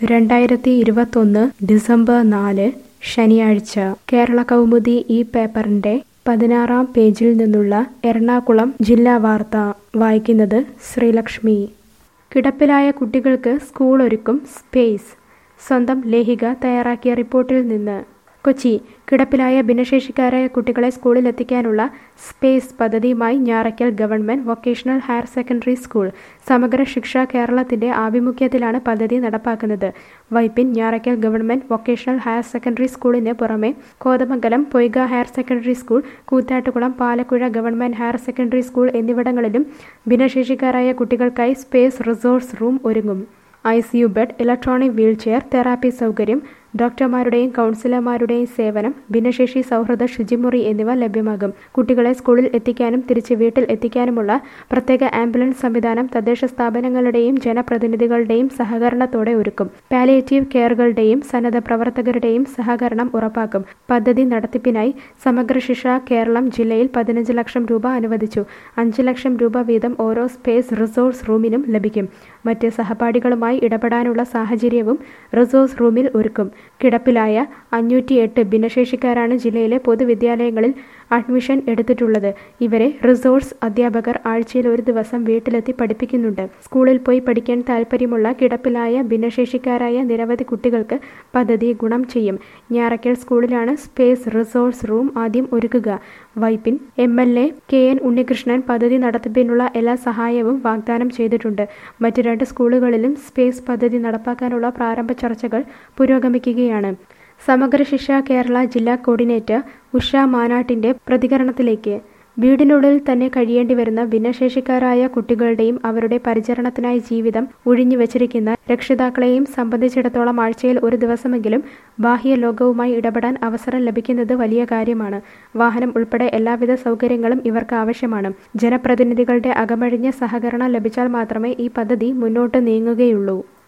രണ്ടായിരത്തി ഇരുപത്തൊന്ന് ഡിസംബർ നാല് ശനിയാഴ്ച കേരള കൗമുദി ഈ പേപ്പറിന്റെ പതിനാറാം പേജിൽ നിന്നുള്ള എറണാകുളം ജില്ലാ വാർത്ത വായിക്കുന്നത് ശ്രീലക്ഷ്മി കിടപ്പിലായ കുട്ടികൾക്ക് സ്കൂൾ ഒരുക്കും സ്പേസ് സ്വന്തം ലേഖിക തയ്യാറാക്കിയ റിപ്പോർട്ടിൽ നിന്ന് കൊച്ചി കിടപ്പിലായ ഭിന്നശേഷിക്കാരായ കുട്ടികളെ സ്കൂളിൽ എത്തിക്കാനുള്ള സ്പേസ് പദ്ധതിയുമായി Njarakkal government vocational higher secondary school Samagra Shiksha കേരളത്തിന്റെ ആഭിമുഖ്യത്തിലാണ് പദ്ധതി നടപ്പാക്കുന്നത് Vypin Njarakkal government vocational higher secondary സ്കൂളിന് പുറമെ Kothamangalam Poyka higher secondary school Koothattukulam Palakkuzha government higher secondary school എന്നിവിടങ്ങളിലും ഭിന്നശേഷിക്കാരായ കുട്ടികൾക്കായി സ്പേസ് റിസോഴ്സ് റൂം ഒരുങ്ങും I C U bed electronic wheelchair therapy സൗകര്യം ഡോക്ടർമാരുടെയും കൗൺസിലർമാരുടെയും സേവനം ഭിന്നശേഷി സൗഹൃദ ശുചിമുറി എന്നിവ ലഭ്യമാകും കുട്ടികളെ സ്കൂളിൽ എത്തിക്കാനും തിരിച്ച് വീട്ടിൽ എത്തിക്കാനുമുള്ള പ്രത്യേക ആംബുലൻസ് സംവിധാനം തദ്ദേശ സ്ഥാപനങ്ങളുടെയും ജനപ്രതിനിധികളുടെയും സഹകരണത്തോടെ ഒരുക്കും പാലിയേറ്റീവ് കെയറുകളുടെയും സന്നദ്ധ പ്രവർത്തകരുടെയും സഹകരണം ഉറപ്പാക്കും പദ്ധതി നടത്തിപ്പിനായി സമഗ്ര ശിക്ഷ കേരളം ജില്ലയിൽ പതിനഞ്ച് ലക്ഷം രൂപ അനുവദിച്ചു അഞ്ച് ലക്ഷം രൂപ വീതം ഓരോ സ്പേസ് റിസോഴ്സ് റൂമിനും ലഭിക്കും മറ്റ് സഹപാഠികളുമായി ഇടപെടാനുള്ള സാഹചര്യവും റിസോഴ്സ് റൂമിൽ ഒരുക്കും കിടപ്പിലായ അഞ്ഞൂറ്റി എട്ട് ഭിന്നശേഷിക്കാരാണ് ജില്ലയിലെ പൊതുവിദ്യാലയങ്ങളിൽ അഡ്മിഷൻ എടുത്തിട്ടുള്ളത് ഇവരെ റിസോഴ്സ് അധ്യാപകർ ആഴ്ചയിൽ ഒരു ദിവസം വീട്ടിലെത്തി പഠിപ്പിക്കുന്നുണ്ട് സ്കൂളിൽ പോയി പഠിക്കാൻ താൽപ്പര്യമുള്ള കിടപ്പിലായ ഭിന്നശേഷിക്കാരായ നിരവധി കുട്ടികൾക്ക് പദ്ധതി ഗുണം ചെയ്യും ഞാറയ്ക്കൽ സ്കൂളിലാണ് സ്പേസ് റിസോഴ്സ് റൂം ആദ്യം ഒരുക്കുക Vypin M L A K N Unnikrishnan പദ്ധതി നടത്തിപ്പിനുള്ള എല്ലാ സഹായവും വാഗ്ദാനം ചെയ്തിട്ടുണ്ട് മറ്റ് രണ്ട് സ്കൂളുകളിലും സ്പേസ് പദ്ധതി നടപ്പാക്കാനുള്ള പ്രാരംഭ ചർച്ചകൾ പുരോഗമിക്കുകയാണ് സമഗ്ര ശിക്ഷ കേരള ജില്ലാ കോർഡിനേറ്റർ ഉഷ മാനാട്ടിന്റെ പ്രതികരണത്തിലേക്ക് വീടിനുള്ളിൽ തന്നെ കഴിയേണ്ടി വരുന്ന ഭിന്നശേഷിക്കാരായ കുട്ടികളുടെയും അവരുടെ പരിചരണത്തിനായി ജീവിതം ഒഴിഞ്ഞു വച്ചിരിക്കുന്ന രക്ഷിതാക്കളെയും സംബന്ധിച്ചിടത്തോളം ആഴ്ചയിൽ ഒരു ദിവസമെങ്കിലും ബാഹ്യ ലോകവുമായി ഇടപെടാൻ അവസരം ലഭിക്കുന്നത് വലിയ കാര്യമാണ് വാഹനം ഉൾപ്പെടെ എല്ലാവിധ സൗകര്യങ്ങളും ഇവർക്ക് ആവശ്യമാണ് ജനപ്രതിനിധികളുടെ അകമഴിഞ്ഞ സഹകരണം ലഭിച്ചാൽ മാത്രമേ ഈ പദ്ധതി മുന്നോട്ട് നീങ്ങുകയുള്ളൂ